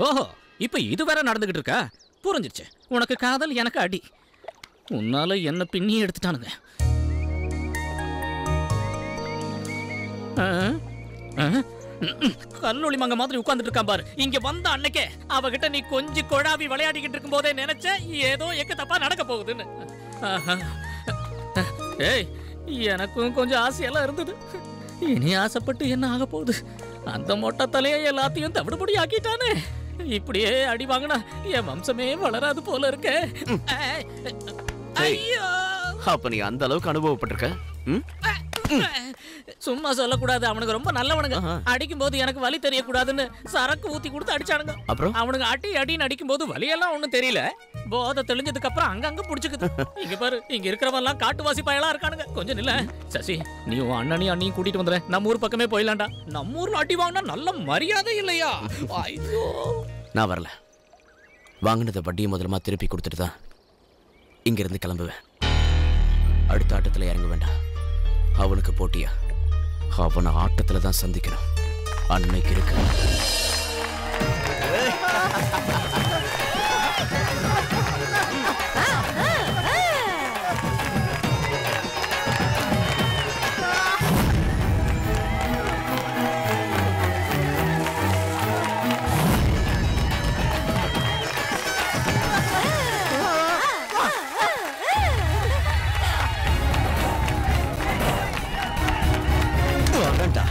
ஓஹோ இப்ப இது வேற நடந்துகிட்டு இருக்கா புரிஞ்சிருச்சு உனக்கு காதல் எனக்கு அடி உன்னால என்ன பின்னி எடுத்துட்டானுங்க ஆ? ஆ? கல்லொளி மங்க மாதிரி உட்கார்ந்துட்டு இருக்கான் பாரு இங்க வந்த அன்னைக்கே அவகிட்ட நீ கொஞ்சம் கொழாவி விளையாடிக்கிட்டு இருக்கும் போதே நினைச்ச ஏதோ எக்கு தப்பா நடக்க போகுதுன்னு ஆஹா. ஏய் எனக்கும் கொஞ்சம் ஆசையெல்லாம் இருந்தது இனி ஆசைப்பட்டு என்ன ஆக போகுது அந்த மொட்டை தலையை எல்லாத்தையும் தவிடுபடி ஆக்கிட்டானே இப்படியே அடி வாங்கினா என் வம்சமே வளராது போல இருக்க ஐயோ அப்ப நீ அந்த அளவுக்கு அனுபவப்பட்டிருக்க ம்? சும்மா சொல்லக்கூடாது அவனுக்கு ரொம்ப நல்லவனுங்க அடிக்கும் போது எனக்கு வலி தெரியக்கூடாதுன்னு சரக்கு ஊத்தி கொடுத்து அடிச்சானுங்க அப்புறம் அவனுங்க அடி அடின்னு அடிக்கும் போது வலியெல்லாம் ஒண்ணும் தெரியல போதை தெளிஞ்சதுக்கு அப்புறம் அங்கங்க புடிச்சுக்குது இங்க பாரு இங்க இருக்கிறவன் எல்லாம் காட்டுவாசி பயலா இருக்கானுங்க கொஞ்சம் நில்ல சசி நீ உன் அண்ணனையும் அண்ணியும் கூட்டிட்டு வந்துடுற நம்ம ஊர் பக்கமே போயிடலாம்டா நம்ம ஊர்ல அடி வாங்கினா நல்ல மரியாதை இல்லையா ஐயோ நான் வரல வாங்கினதை வட்டியை முதலமா திருப்பி கொடுத்துட்டு தான் இங்கிருந்து கிளம்புவேன் அடுத்த ஆட்டத்துல இறங்க வேண்டாம் அவனுக்கு போட்டியா அவனை ஆட்டத்துல தான் சந்திக்கணும் அன்னைக்கு இருக்கு வரேன்டா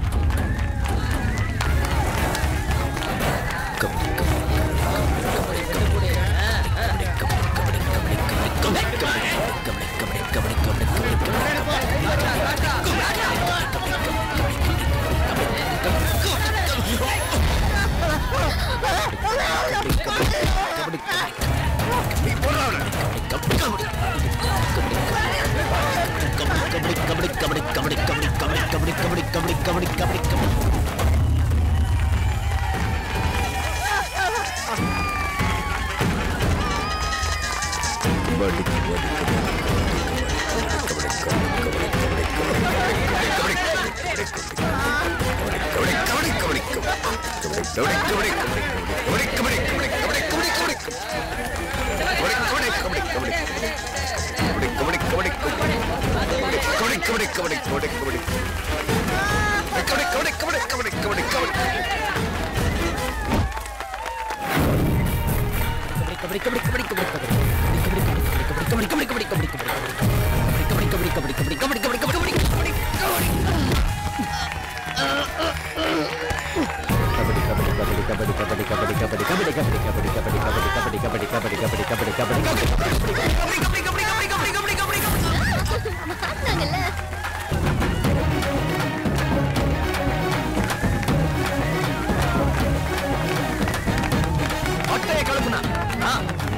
அட்டையை கலப்புனா ஆ.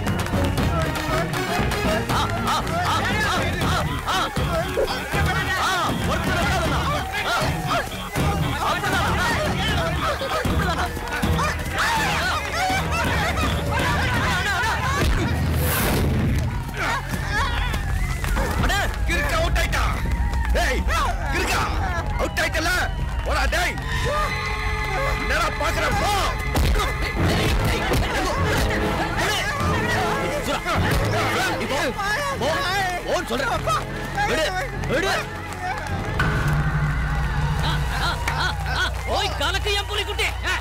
ஆ, ஆ, ஆ, ஆ, ஆ, ஆ. ஆ, ஒருத்தர் வராதண்ணா. ஆ, ஆ. அப்படிதானா? அப்படிதானா? அண்ணே கிறுக்க அவுட் ஆயிட்டா டேய் கிறுக்கா அவுட் ஆயிட்டல போடா டேய் என்னடா பாக்குற போ ஓன் சொல்றேன் விடு விடு ஓய் கலக்கு என் புலிக்குட்டி ஆ.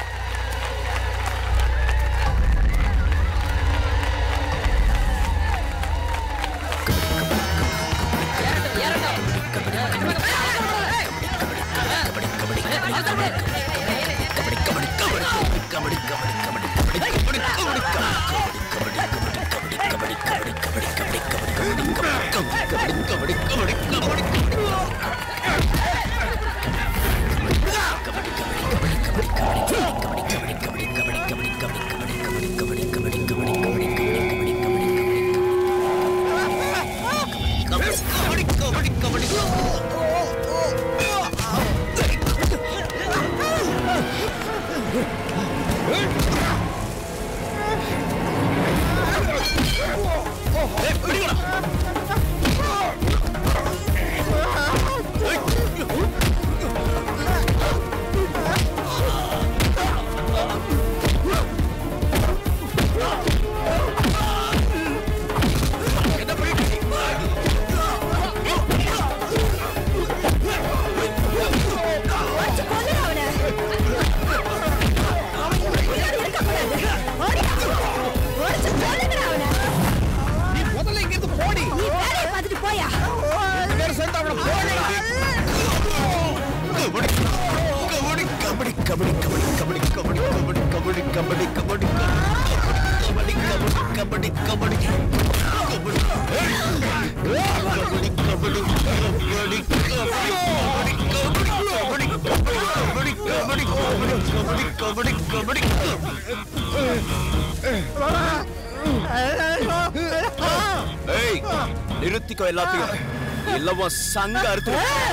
ஏய் கபடி கபடி கபடி கபடி கபடி கபடி கபடி கபடி கபடி கபடி கபடி ஏய் நிறுத்திக்கோ எல்லாத்தையும் இல்லவோ சங்க அறுத்து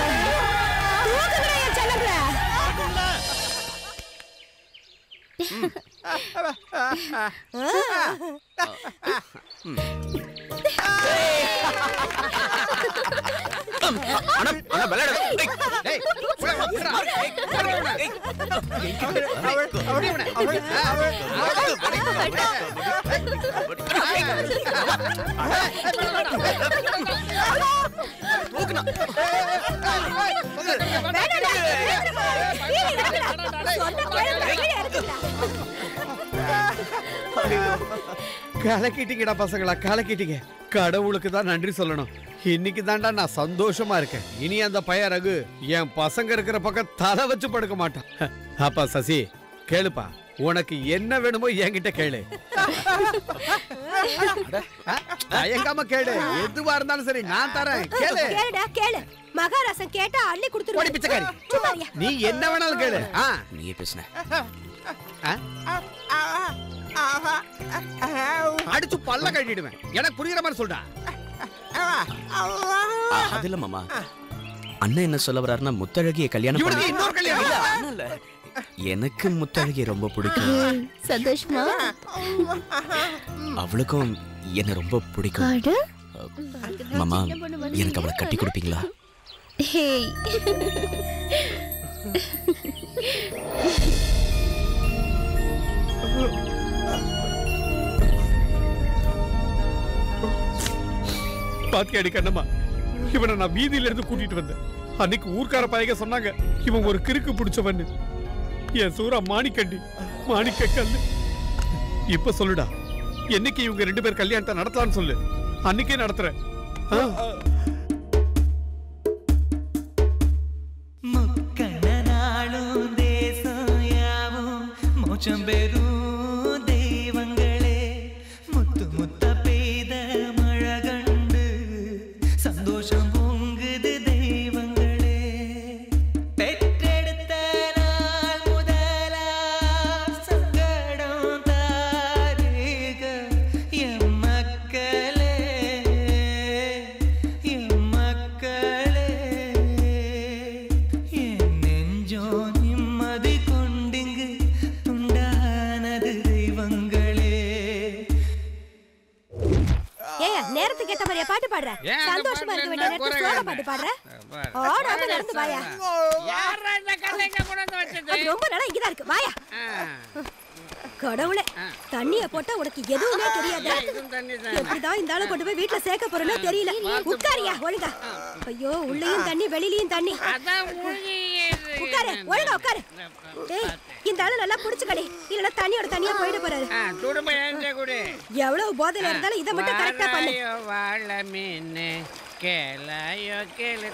அண்ணா அண்ணா விளையாட ஏய், கலக்கிட்டீங்கடா பசங்களா கலக்கிட்டீங்க கடவுளுக்கு தான் நன்றி சொல்லணும் இன்னைக்கு தான்டா நான் சந்தோஷமா இருக்கேன் இனி அந்த பையன் ரகு என் பசங்க இருக்கிற பக்கம் தலை வச்சு படுக்க மாட்டான் அப்பா சசி கேளுப்பா உனக்கு என்ன வேணுமோ என்கிட்ட கேளு அ, தயங்காம கேளு எதுவா இருந்தாலும் சரி நான் தரேன் கேளு கேளுடா கேளு மகாராசன் கேட்டா அள்ளி ஓடி கொடுத்துருவாரு பிச்சைக்காரி சும்மா இருயா. நீ என்ன வேணாலும் கேளு ஆ நீயே பேசுன ஆ? அடிச்சு பல்ல கட்டிடுவேன் எனக்கு புரியுற மாதிரி சொல்றா அது இல்ல மாமா அண்ணன் என்ன சொல்ல வர்றாருன்னா முத்தழகிய கல்யாணம் இவனுக்கு பண்ணி- இன்னொரு கல்யாணம் இல்ல, அண்ணன் இல்ல. எனக்கு முத்தழகிய ரொம்ப பிடிக்கும் சந்தோஷமா அவளுக்கும் என்ன ரொம்ப பிடிக்கும் அட மாமா எனக்கு அவளை கட்டி கொடுப்பீங்களா ஹேய் பாத்தியாடி கண்ணம்மா இவனை நான் வீதியில இருந்து கூட்டிட்டு வந்தேன் அன்னைக்கு ஊர்க்கார பையங்க சொன்னாங்க இவன் ஒரு கிறுக்கு பிடிச்சவன்னு என் சூறா மாணிக்கண்டி மாணிக்க கல்லு இப்ப சொல்லுடா என்னைக்கு இவங்க ரெண்டு பேர் கல்யாணத்தை நடத்தலாம்னு சொல்லு அன்னைக்கே நடத்துறேன் ஆ? മുക്കനാളും ദേശം യാവും മോചം പെറും ദൈവങ്ങളെ മുത്തു മുത്ത പെയ്ത മഴ കണ്ട് സന്തോഷം പൊங்குது ദൈവങ്ങളെ പെറ്റെടുത്ത നാൾ മുതലാ സങ്കടം താരുക എം മക്കളെ என் மக்களே என் நெஞ்சோ நிம்மதி கொண்டிங்கு துண்டானது தெய்வங்களே ஏய் நேரத்துக்கு ஏத்த மாதிரியா பாட்டு பாடுற ஏன் அந்த சந்தோஷமா பாட்டு இருக்க வேண்டிய என்ன நேரத்துல குறை சோக என்ன? பாட்டு பாடுற பாரு. ஓடாம நடந்து வாயா யாரா இந்த கல்லை இங்க கொண்டு வந்து வச்சது அது ரொம்ப நாளா இங்கதான் இருக்கு வாயா கடவுளே தண்ணிய போட்டா உனக்கு எதுவுமே தெரியாது இதுவும் தண்ணி தான் எப்படிதான் இந்த ஆளை கொண்டு போய் வீட்டுல சேர்க்க போறேன்னு தெரியல உட்காரியா ஒழுங்கா ஐயோ உள்ளேயும் தண்ணி வெளியிலயும் தண்ணி அதான் மூழ்கி உட்காரு ஒழுங்கா உட்காரு ஏய் இந்த ஆளு நல்லா புடிச்சுக்கடி இல்லனா தண்ணியோட தண்ணியா போயிட போறாரு துடும்ப எழுந்த கூடு எவ்வளவு போதையில இருந்தாலும் இதை மட்டும் கரெக்டா பண்ணு வாராயோ வாழ மீன் கேளாயோ கேளு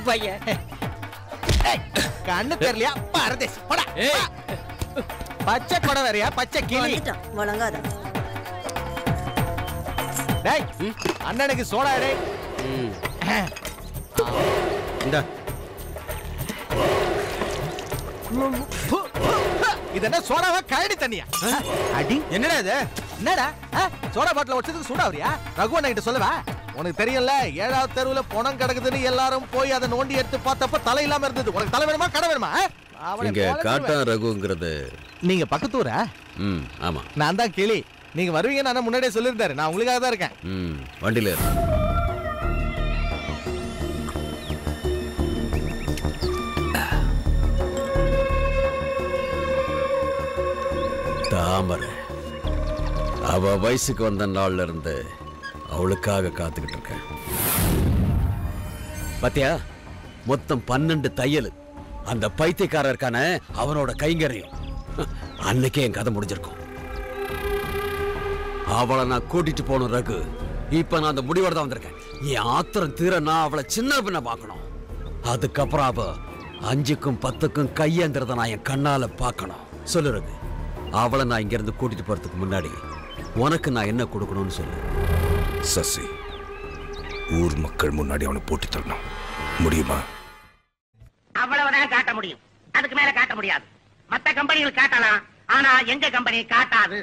பையன் ஏய், கண்ணு தெரியலையா பரதேசி போடா ஏய் பச்சை கொடை வேறயா பச்சை கிளி வந்துட்டான் முழங்காத டேய் அண்ணனுக்கு சோடா டேய் இந்த இது என்ன சோடாவா கழடி தண்ணியா அடி என்னடா இது என்னடா ஆ? சோடா பாட்டில வச்சதுக்கு சூடாவறியா ரகுவன் கிட்ட சொல்லவா உனக்கு தெரியல ஏழாவது தெருவுல பணம் கிடக்குதுன்னு எல்லாரும் போய் அதை நோண்டி எடுத்து பார்த்தப்ப தலை இல்லாம இருந்தது உனக்கு தலை வேணுமா கடை வேணுமா ஆ? அவனை இங்க போல காட்டா ரகுங்கிறது நீங்க பக்கத்தூரா ம் ஆமா நான் தான் கிளி நீங்க வருவீங்கன்னு அண்ணன் முன்னாடியே சொல்லியிருந்தாரு நான் உங்களுக்காக தான் இருக்கேன் ம் வண்டியில இரு. தாமரை அவ வயசுக்கு வந்த நாள்ல இருந்து அவளுக்காக காத்துக்கிட்டு இருக்கேன் பாத்தியா மொத்தம் பன்னெண்டு தையல் அந்த பைத்தியக்காரர் இருக்கானே அவனோட கைங்கரையும் அன்னைக்கே என் கதை முடிஞ்சிருக்கும் அவளை நான் கூட்டிட்டு போகணும் ரகு இப்ப நான் அந்த முடிவோட தான் வந்திருக்கேன் என் ஆத்திரம் தீர நான் அவளை சின்ன பின்ன பார்க்கணும் அதுக்கப்புறம் அவ அஞ்சுக்கும் பத்துக்கும் கையேந்திரத நான் என் கண்ணால பார்க்கணும் சொல்லு ரகு அவளை நான் இங்க இருந்து கூட்டிட்டு போறதுக்கு முன்னாடி உனக்கு நான் என்ன கொடுக்கணும்னு சொல்லு சசி ஊர் மக்கள் முன்னாடி அவனை போட்டு தரணும் முடியுமா அவ்வளவுதான் காட்ட முடியும் அதுக்கு மேல காட்ட முடியாது மத்த கம்பெனிகள் காட்டலாம் ஆனா எங்க கம்பெனி காட்டாது